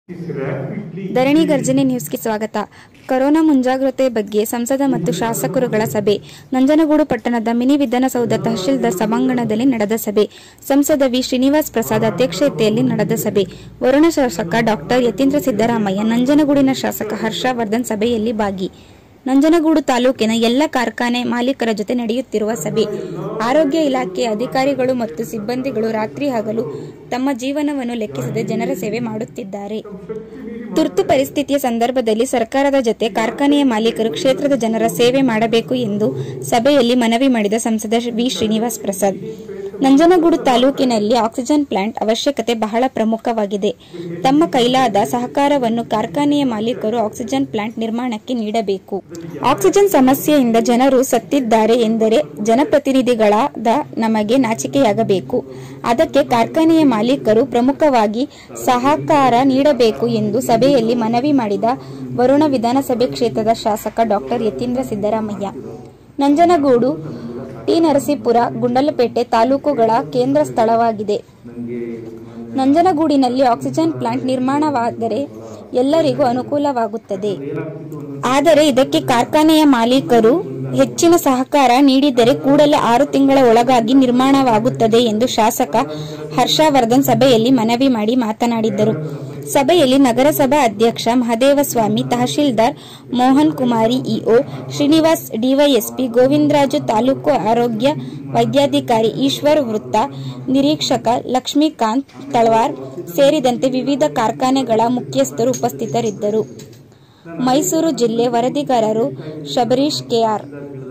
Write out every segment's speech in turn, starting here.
ಧರಣಿ ಗರ್ಜನೆ ನ್ಯೂಸ್ಗೆ ಸ್ವಾಗತ ಕೊರೋನಾ ಮುಂಜಾಗ್ರತೆ ಬಗ್ಗೆ ಸಂಸದ ಮತ್ತು ಶಾಸಕರುಗಳ ಸಭೆ ನಂಜನಗೂಡು ಪಟ್ಟಣದ ಮಿನಿ ವಿಧಾನಸೌಧ ತಹಶೀಲ್ದಾರ್ ಸಭಾಂಗಣದಲ್ಲಿ ನಡೆದ ಸಭೆ ಸಂಸದ ವಿ ಶ್ರೀನಿವಾಸ್ ಪ್ರಸಾದ್ ಅಧ್ಯಕ್ಷತೆಯಲ್ಲಿ ನಡೆದ ಸಭೆ ವರುಣ ಶಾಸಕ ಡಾಕ್ಟರ್ ಯತೀಂದ್ರ ಸಿದ್ದರಾಮಯ್ಯ ನಂಜನಗೂಡಿನ ಶಾಸಕ ಹರ್ಷವರ್ಧನ್ ಸಭೆಯಲ್ಲಿ ಭಾಗಿ ನಂಜನಗೂಡು ತಾಲೂಕಿನ ಎಲ್ಲ ಕಾರ್ಖಾನೆ ಮಾಲೀಕರ ಜೊತೆ ನಡೆಯುತ್ತಿರುವ ಸಭೆ ಆರೋಗ್ಯ ಇಲಾಖೆ ಅಧಿಕಾರಿಗಳು ಮತ್ತು ಸಿಬ್ಬಂದಿಗಳು ರಾತ್ರಿ ಹಗಲು ತಮ್ಮ ಜೀವನವನ್ನು ಲೆಕ್ಕಿಸದೆ ಜನರ ಸೇವೆ ಮಾಡುತ್ತಿದ್ದಾರೆ ತುರ್ತು ಪರಿಸ್ಥಿತಿಯ ಸಂದರ್ಭದಲ್ಲಿ ಸರ್ಕಾರದ ಜೊತೆ ಕಾರ್ಖಾನೆಯ ಮಾಲೀಕರು ಕ್ಷೇತ್ರದ ಜನರ ಸೇವೆ ಮಾಡಬೇಕು ಎಂದು ಸಭೆಯಲ್ಲಿ ಮನವಿ ಮಾಡಿದ ಸಂಸದ ವಿ ಶ್ರೀನಿವಾಸ್ ಪ್ರಸಾದ್ ನಂಜನಗೂಡು ತಾಲೂಕಿನಲ್ಲಿ ಆಕ್ಸಿಜನ್ ಪ್ಲಾಂಟ್ ಅವಶ್ಯಕತೆ ಬಹಳ ಪ್ರಮುಖವಾಗಿದೆ ತಮ್ಮ ಕೈಲಾದ ಸಹಕಾರವನ್ನು ಕಾರ್ಖಾನೆಯ ಮಾಲೀಕರು ಆಕ್ಸಿಜನ್ ಪ್ಲಾಂಟ್ ನಿರ್ಮಾಣಕ್ಕೆ ನೀಡಬೇಕು ಆಕ್ಸಿಜನ್ ಸಮಸ್ಯೆಯಿಂದ ಜನರು ಸತ್ತಿದ್ದಾರೆ ಎಂದರೆ ಜನಪ್ರತಿನಿಧಿಗಳಾದ ನಮಗೆ ನಾಚಿಕೆಯಾಗಬೇಕು ಅದಕ್ಕೆ ಕಾರ್ಖಾನೆಯ ಮಾಲೀಕರು ಪ್ರಮುಖವಾಗಿ ಸಹಕಾರ ನೀಡಬೇಕು ಎಂದು ಸಭೆಯಲ್ಲಿ ಮನವಿ ಮಾಡಿದ ವರುಣ ವಿಧಾನಸಭೆ ಕ್ಷೇತ್ರದ ಶಾಸಕ ಡಾಕ್ಟರ್ ಯತೀಂದ್ರ ಸಿದ್ದರಾಮಯ್ಯ ನಂಜನಗೂಡು ಟಿ ನರಸೀಪುರ ಗುಂಡಲಪೇಟೆ ತಾಲೂಕುಗಳ ಕೇಂದ್ರ ಸ್ಥಳವಾಗಿದೆ ನಂಜನಗೂಡಿನಲ್ಲಿ ಆಕ್ಸಿಜನ್ ಪ್ಲಾಂಟ್ ನಿರ್ಮಾಣವಾದರೆ ಎಲ್ಲರಿಗೂ ಅನುಕೂಲವಾಗುತ್ತದೆ ಆದರೆ ಇದಕ್ಕೆ ಕಾರ್ಖಾನೆಯ ಮಾಲೀಕರು ಹೆಚ್ಚಿನ ಸಹಕಾರ ನೀಡಿದರೆ ಕೂಡಲೇ ಆರು ತಿಂಗಳ ಒಳಗಾಗಿ ನಿರ್ಮಾಣವಾಗುತ್ತದೆ ಎಂದು ಶಾಸಕ ಹರ್ಷವರ್ಧನ್ ಸಭೆಯಲ್ಲಿ ಮನವಿ ಮಾಡಿ ಮಾತನಾಡಿದ್ದರು ಸಭೆಯಲ್ಲಿ ನಗರಸಭಾ ಅಧ್ಯಕ್ಷ ಮಹದೇವಸ್ವಾಮಿ ತಹಶೀಲ್ದಾರ್ ಮೋಹನ್ ಕುಮಾರಿ ಇಒ ಶ್ರೀನಿವಾಸ್ ಡಿವೈಎಸ್ಪಿ ಗೋವಿಂದರಾಜು ತಾಲೂಕು ಆರೋಗ್ಯ ವೈದ್ಯಾಧಿಕಾರಿ ಈಶ್ವರ್ ವೃತ್ತ ನಿರೀಕ್ಷಕ ಲಕ್ಷ್ಮೀಕಾಂತ್ ತಳವಾರ್ ಸೇರಿದಂತೆ ವಿವಿಧ ಕಾರ್ಖಾನೆಗಳ ಮುಖ್ಯಸ್ಥರು ಉಪಸ್ಥಿತರಿದ್ದರು ಮೈಸೂರು ಜಿಲ್ಲೆ ವರದಿಗಾರರು ಶಬರೀಶ್ ಕೆಆರ್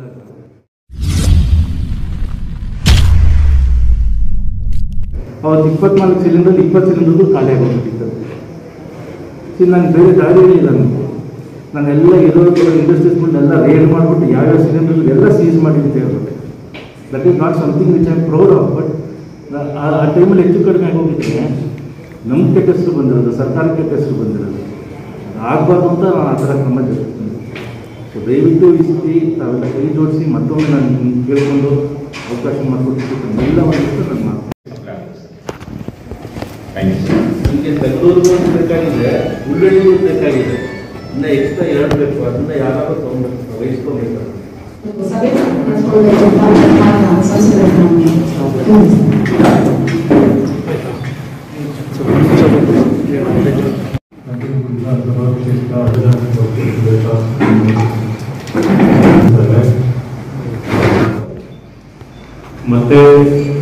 ಅವತ್ತು ಇಪ್ಪತ್ನಾಲ್ಕು ಸಿಲಿಂಡರ್ ಇಪ್ಪತ್ತು ಸಿಲಿಂಡರ್ದು ಖಾಲಿ ಆಗೋಗ್ಬಿಟ್ಟಿತ್ತು ಇಲ್ಲಿ ನಾನು ಬೇರೆ ದಾರಿನೇ ಇಲ್ಲ ನನಗೆ ನಾನೆಲ್ಲ ಇರೋ ಇಂಡಸ್ಟ್ರೀಸ್ಗಳನ್ನೆಲ್ಲ ರೇಡ್ ಮಾಡಿಬಿಟ್ಟು ಯಾವ್ಯಾವ ಸಿಲಿಂಡರ್ ಎಲ್ಲ ಸೀಸ್ ಮಾಡಿ ಅಂತ ಹೇಳ್ಬಿಟ್ಟೆ that is not something which I proud of but ಆ ಟೈಮಲ್ಲಿ ಹೆಚ್ಚು ಕಡಿಮೆ ಆಗೋಗಿದ್ರೆ ನಮ್ಮ ಕೆಟ್ಟ ಹೆಸರು ಬಂದಿರೋದು ಸರ್ಕಾರಕ್ಕೆ ಕೆಟ್ಟ ಹೆಸರು ಬಂದಿರೋದು ಆಗಬಾರ್ದು ಅಂತ ನಾನು ಆ ಥರ ಕ್ರಮ ಜರುಗಿಸ್ತೀನಿ ಸೊ ದಯವಿಟ್ಟು ಈ ಸತಿ ತಾವೆಲ್ಲ ಕೈ ಜೋಡಿಸಿ ಮತ್ತೊಮ್ಮೆ ನಾನು ನಿಮ್ಗೆ ಕೇಳಿಕೊಂಡು ಅವಕಾಶ ಮಾಡಿಕೊಟ್ಟಿದ್ದು ಎಲ್ಲ ಒಂದಿಷ್ಟು ನನ್ನ ಮಾತು ನಮಗೆ ಬೆಂಗಳೂರಿಗೂ ಒಂದು ಬೇಕಾಗಿದೆ ಉಳ್ಳಳ್ಳಿಗೂ ಬೇಕಾಗಿದೆ ಇನ್ನು ಎಕ್ಸ್ಟ್ರಾ ಎರಡು ಬೇಕು ಅದನ್ನ ಯಾರಾದ್ರೂ ತೊಗೊಂಡ್ಬೇಕು ವಹಿಸ್ಕೋಬೇಕು ಸಭೆ ನಡೆಸ್ಕೊಳ್ಳಬೇಕು ಅಂತ ಸಂಸದರು ಮತ್ತೆ